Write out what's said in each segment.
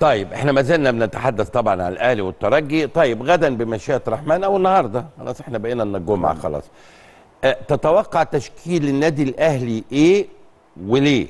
طيب احنا ما زلنا بنتحدث طبعا عن الاهلي والترجي طيب غدا بمشيئه الرحمن او النهارده خلاص احنا بقينا ان الجمعه خلاص أه تتوقع تشكيل النادي الاهلي ايه وليه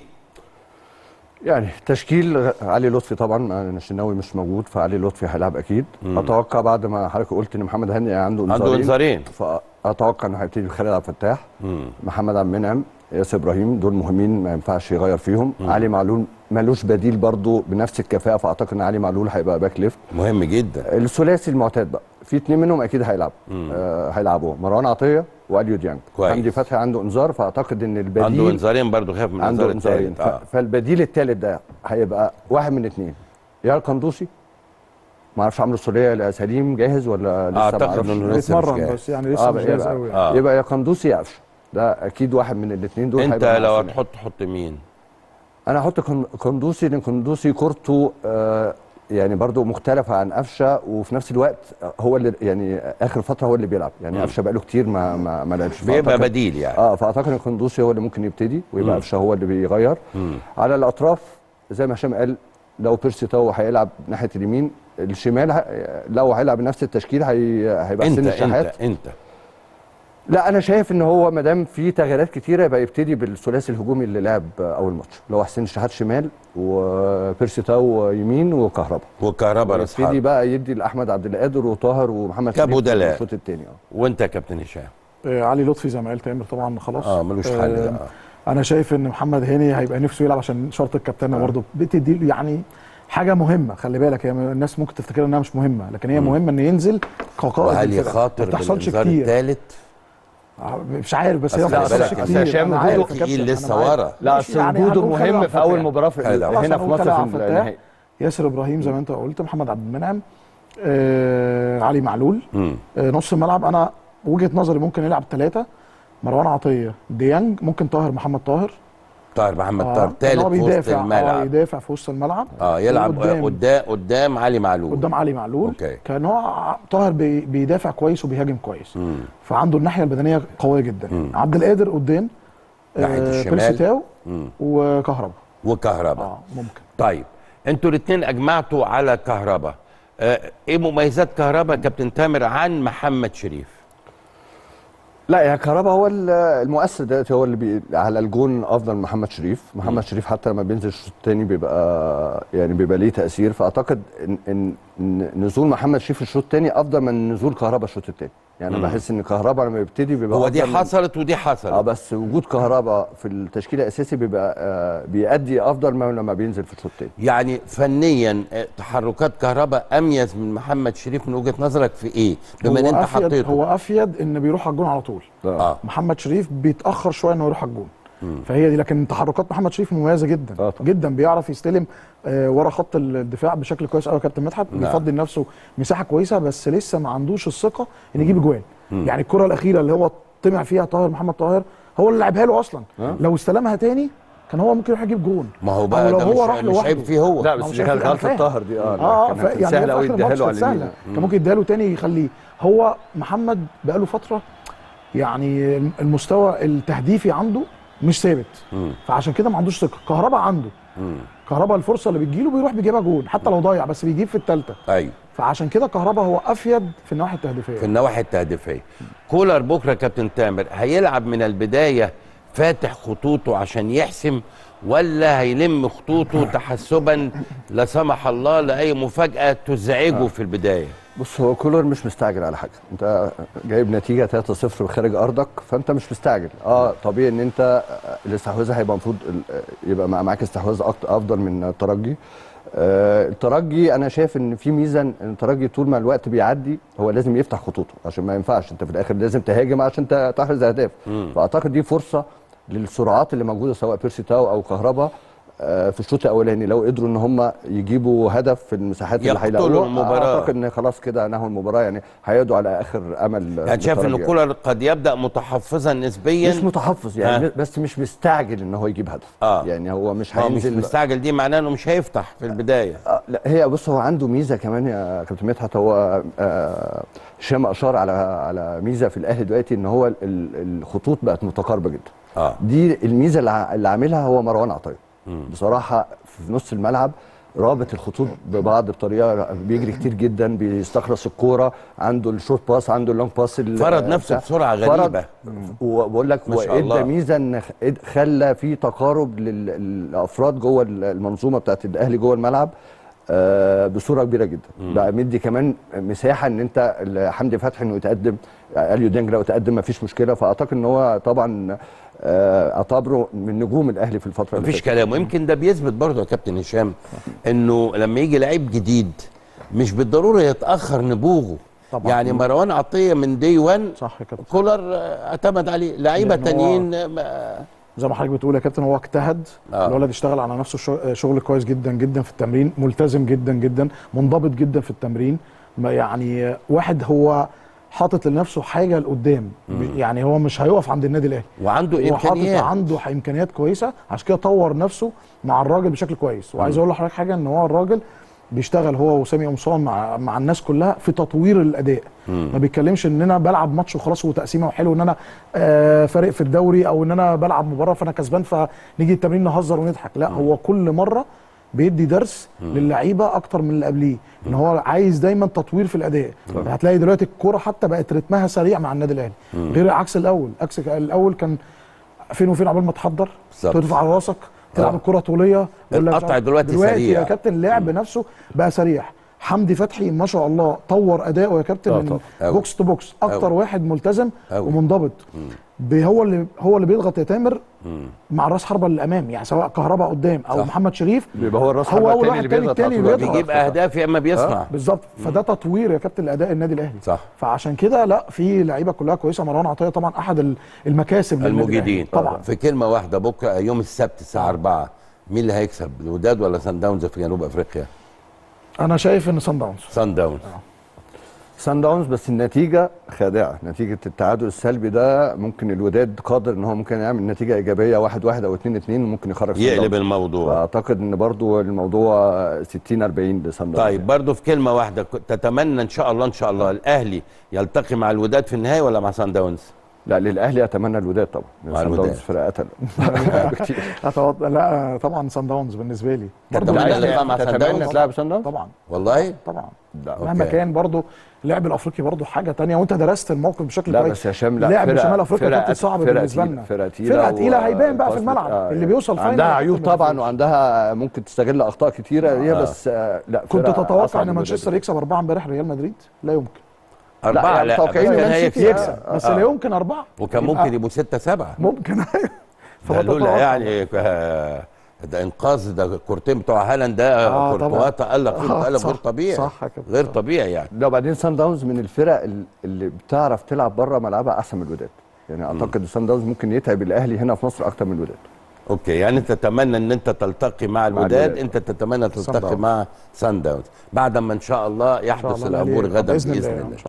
يعني تشكيل علي لطفي طبعا الشناوي مش موجود فعلي لطفي هيلعب اكيد مم. اتوقع بعد ما حضرتك قلت ان محمد هاني عنده انذارين عنده انذارين فاتوقع انه هيبتدي بخالد عبد الفتاح محمد عبد المنعم ياسر ابراهيم دول مهمين ما ينفعش يغير فيهم مم. علي معلول ملوش بديل برضه بنفس الكفاءه فاعتقد ان علي معلول هيبقى باك ليفت مهم جدا الثلاثي المعتاد بقى في اثنين منهم اكيد هيلعبوا آه هيلعبوا مروان عطيه واليو ديانج حمدي فتحي عنده انذار فاعتقد ان البديل عنده انذارين برضه خاف من عنده انذارين آه. فالبديل الثالث ده هيبقى واحد من اثنين يا القندوسي ما اعرفش عمرو السوليه سليم جاهز ولا لسه اعتقد انه لسه بيتمرن بس يعني لسه آه مش جاهز قوي يعني. آه. يبقى يا قندوسي يا قفشه ده اكيد واحد من الاثنين دول انت لو هتحط حط مين انا هحط قندوسي لان قندوسي كورته آه يعني برضو مختلفة عن قفشه وفي نفس الوقت هو اللي يعني اخر فتره هو اللي بيلعب يعني قفشه بقاله كتير ما ما, ما لعبش بيبقى بديل يعني اه فاعتقد ان قندوسي هو اللي ممكن يبتدي ويبقى قفشه هو اللي بيغير مم. على الاطراف زي ما هشام قال لو بيرسي تاو هيلعب ناحيه اليمين الشمال لو هيلعب بنفس التشكيل هيبقى انت حسين الشحات انت انت لا انا شايف ان هو ما دام في تغييرات كتيره يبقى يبتدي بالثلاثي الهجومي اللي لعب اول ماتش اللي هو حسين الشحات شمال وبيرسي تاو يمين وكهربا وكهربا راس يبتدي بقى يدي لاحمد عبد القادر وطاهر ومحمد كابو دلاء الشوط الثاني اه وانت يا كابتن هشام آه علي لطفي زي ما قال تامر طبعا خلاص اه ملوش حل آه انا شايف ان محمد هاني هيبقى نفسه يلعب عشان شرط الكابتنه آه. برضه بتدي يعني حاجه مهمه خلي بالك هي الناس ممكن تفتكر انها مش مهمه لكن هي مهمه ان ينزل كقائد وهل يخاطر بالانذار الثالث مش عارف بس هي ما بتحصلش كتير هشام وجوده تقيل لسه ورا لا اصل وجوده مهم في اول مباراه في هنا في مصر في النهائي ياسر ابراهيم زي ما انت قلت محمد عبد المنعم آه علي معلول آه نص الملعب انا وجهه نظري ممكن يلعب ثلاثه مروان عطيه ديانج ممكن طاهر محمد طاهر طاهر محمد طاهر ثالث في وسط الملعب اه يدافع في وسط الملعب اه يلعب قدام قدام علي معلول قدام علي معلول اوكي كان هو طاهر بي بيدافع كويس وبيهاجم كويس مم. فعنده الناحيه البدنيه قويه جدا مم. عبد القادر قدام ناحيه آه الشمال بيرسيتاو وكهربا وكهربا اه ممكن طيب انتوا الاثنين اجمعتوا على كهربا آه ايه مميزات كهربا كابتن تامر عن محمد شريف لا يا كهربا هو المؤثر دلوقتي هو اللي بي على الجون افضل محمد شريف محمد م. شريف حتى لما بينزل الشوط الثاني بيبقى يعني بيبقى ليه تاثير فاعتقد ان, إن نزول محمد شريف الشوط الثاني افضل من نزول كهربا الشوط الثاني يعني انا بحس ان كهربا لما بيبتدي بيبقى هو دي حصلت ودي حصلت اه بس وجود كهربا في التشكيل الاساسي بيبقى آه بيأدي افضل ما لما بينزل في الشوط الثاني يعني فنيا تحركات كهربا اميز من محمد شريف من وجهه نظرك في ايه بما ان انت حطيته هو افيد ان بيروح على الجون على طول آه. محمد شريف بيتاخر شويه انه يروح على الجون فهي دي لكن تحركات محمد شريف مميزه جدا آه جدا بيعرف يستلم آه ورا خط الدفاع بشكل كويس قوي يا كابتن مدحت بيفضي لنفسه مساحه كويسه بس لسه ما عندوش الثقه ان يجيب اجوان يعني الكره الاخيره اللي هو طمع فيها طاهر محمد طاهر هو اللي لعبها له اصلا آه. لو استلمها تاني كان هو ممكن يروح يجيب جون ما هو بقى لو ده هو مش, راح مش عيب فيه هو لا بس دي كانت غلطه طاهر دي اه اه كانت يعني سهله قوي يديها له على اليمين كان ممكن يديها له تاني يخليه هو محمد بقى له فتره يعني المستوى التهديفي عنده مش ثابت فعشان كده ما عندوش ثقه كهربا عنده كهربا الفرصه اللي بتجيله بيروح بيجيبها جون حتى لو ضيع بس بيجيب في الثالثه ايوه فعشان كده كهربا هو افيد في النواحي التهديفيه في النواحي التهديفيه كولر بكره كابتن تامر هيلعب من البدايه فاتح خطوطه عشان يحسم ولا هيلم خطوطه تحسبا لا سمح الله لاي مفاجاه تزعجه في البدايه بص هو كولر مش مستعجل على حاجه انت جايب نتيجه 3-0 خارج ارضك فانت مش مستعجل اه طبيعي ان انت الاستحواذ هيبقى المفروض يبقى معاك استحواذ افضل من الترجي آه الترجي انا شايف ان في ميزه ان الترجي طول ما الوقت بيعدي هو لازم يفتح خطوطه عشان ما ينفعش انت في الاخر لازم تهاجم عشان تحرز اهداف فاعتقد دي فرصه للسرعات اللي موجوده سواء بيرسي تاو او كهربا في الشوط الاولاني لو قدروا ان هم يجيبوا هدف في المساحات اللي هيلاقوها المباراه اعتقد ان خلاص كده نهوا المباراه يعني هيقعدوا على اخر امل يعني شايف ان كولر قد يبدا متحفظا نسبيا مش متحفظ يعني آه. بس مش مستعجل ان هو يجيب هدف آه. يعني هو مش هينزل مش مستعجل دي معناه انه مش هيفتح في البدايه آه لا هي بص هو عنده ميزه كمان يا كابتن مدحت هو هشام آه اشار على على ميزه في الاهلي دلوقتي ان هو الخطوط بقت متقاربه جدا آه. دي الميزه اللي عاملها هو مروان عطيه بصراحه في نص الملعب رابط الخطوط ببعض بطريقه بيجري كتير جدا بيستخلص الكوره عنده الشورت باس عنده اللونج باس ال- فرض نفسه بتاع- بسرعة فرض- غريبة. وبقول لك ما شاء الله. وادى ميزه ان خ- إد- خلى في تقارب للافراد جوه ال- المنظومه بتاعت الاهلي جوه الملعب آه، بصوره كبيره جدا بقى مدي كمان مساحه ان انت ال- حمدي فتحي انه يتقدم اليو ديانج لو يتقدم مفيش مشكله فاعتقد ان هو طبعا آه، اعتبره من نجوم الاهلي في الفتره اللي مفيش فاتت. كلام ويمكن ده بيثبت برضه يا كابتن هشام انه لما يجي لعيب جديد مش بالضروره يتاخر نبوغه طبعا. يعني مروان عطيه من دي 1 صح يا كابتن كولر آه، اعتمد عليه لعيبه لأن هو- تانيين آه، ما- زي ما حضرتك بتقول يا كابتن هو اجتهد آه. الولد اشتغل على نفسه شغ- شغل كويس جدا جدا في التمرين ملتزم جدا جدا منضبط جدا في التمرين ما يعني واحد هو حاطط لنفسه حاجه لقدام يعني هو مش هيقف عند النادي الاهلي وعنده هو حاطط امكانيات عنده ح- امكانيات كويسه عشان كده طور نفسه مع الراجل بشكل كويس وعايز اقول لحضرتك حاجه ان هو الراجل بيشتغل هو وسامي قمصان مع مع الناس كلها في تطوير الاداء ما بيتكلمش ان انا بلعب ماتش وخلاص وتقسيمه وحلو ان انا آه فارق في الدوري او ان انا بلعب مباراه فانا كسبان فنيجي التمرين نهزر ونضحك لا هو كل مره بيدي درس للعيبه اكتر من اللي قبليه ان هو عايز دايما تطوير في الاداء هتلاقي دلوقتي الكوره حتى بقت رتمها سريع مع النادي الاهلي غير عكس الاول عكس الاول كان فين وفين عقبال ما تحضر بالظبط. ترفع على راسك تلعب آه. الكره طوليه ولا مش القطع عارف. دلوقتي دلوقتي سريع. يا كابتن اللعب نفسه بقى سريع حمدي فتحي ما شاء الله طور اداؤه يا كابتن آه من طبعا. أوي. بوكس تو بوكس اكتر أوي. واحد ملتزم أوي. ومنضبط ب- هو اللي هو اللي بيضغط يا تامر مع الراس حربه اللي امام يعني سواء كهربا قدام او صح. محمد شريف بيبقى هو الراس هو حربة أول التاني واحد اللي تاني بيضغط التاني على طول. بيضغط. بيجيب اهداف يا اما بيصنع بالظبط فده تطوير يا كابتن الاداء النادي الاهلي صح. فعشان كده لا في لعيبه كلها كويسه مروان عطيه طبعا احد ال- المكاسب للنادي الأهلي. المجيدين طبعا في كلمه واحده بكره يوم السبت الساعه 4 مين اللي هيكسب الوداد ولا سان داونز في جنوب افريقيا انا شايف ان سان داونز سان داونز سان داونز بس النتيجه خادعه نتيجه التعادل السلبي ده ممكن الوداد قادر ان هو ممكن يعمل نتيجه ايجابيه واحد واحد او اتنين اتنين وممكن يخرج سان يقلب داونز. الموضوع فاعتقد ان برضو الموضوع 60 40 لسان داونز طيب برضه في كلمه واحده كنت تتمنى ان شاء الله ان شاء الله الاهلي يلتقي مع الوداد في النهايه ولا مع سان داونز لا للاهلي اتمنى الوداد طبعا مع سان الوداد. داونز فرقه اتقل بكتير أتوقع- لا طبعا سان داونز بالنسبه لي برضه تتمنى بالنسبة لي- اللقاء مع سان تتمنى داونز تلعب سان داونز طبعا والله طبعا لا مهما أوكي. كان برضه اللعب الافريقي برضه حاجه تانية وانت درست الموقف بشكل لا كويس بس يا هشام لا لعب فرقة- شمال افريقيا فرقة- كانت صعب فرقة بالنسبه تقيلة- لنا فرقه تقيله فرقه تقيله و- هيبان بقى في بس- الملعب آه، اللي بيوصل فاينل عندها يا عيوب كابتن طبعا بيفوز. وعندها ممكن تستغل اخطاء كتيره هي آه. بس آه، لا كنت فرقة تتوقع أصعب ان من مانشستر الوداد. يكسب اربعه امبارح ريال مدريد لا يمكن أربعة يعني لا, متوقعين بس كان مان سيتي هيكسب. يكسب بس لا يمكن اربعه وكان يبقى ممكن يبقوا ستة سبعة ممكن ده فبتتوقع. لولا يعني آه، ده انقاذ ده الكورتين بتوع هالاند ده آه، كورتوا طبعا. تألق آه، تألق صح، غير طبيعي صح يا كابتن، غير صح. طبيعي يعني لا وبعدين سان داونز من الفرق ال- اللي بتعرف تلعب بره ملعبها احسن من الوداد يعني اعتقد سان داونز ممكن يتعب الاهلي هنا في مصر اكتر من الوداد اوكي يعني انت تتمنى ان انت تلتقي مع الوداد الوداد. انت تتمنى تلتقي داونز. مع سان داونز بعد ما ان شاء الله يحدث الله العبور الأهلي- غدا بإذن باذن الله. الله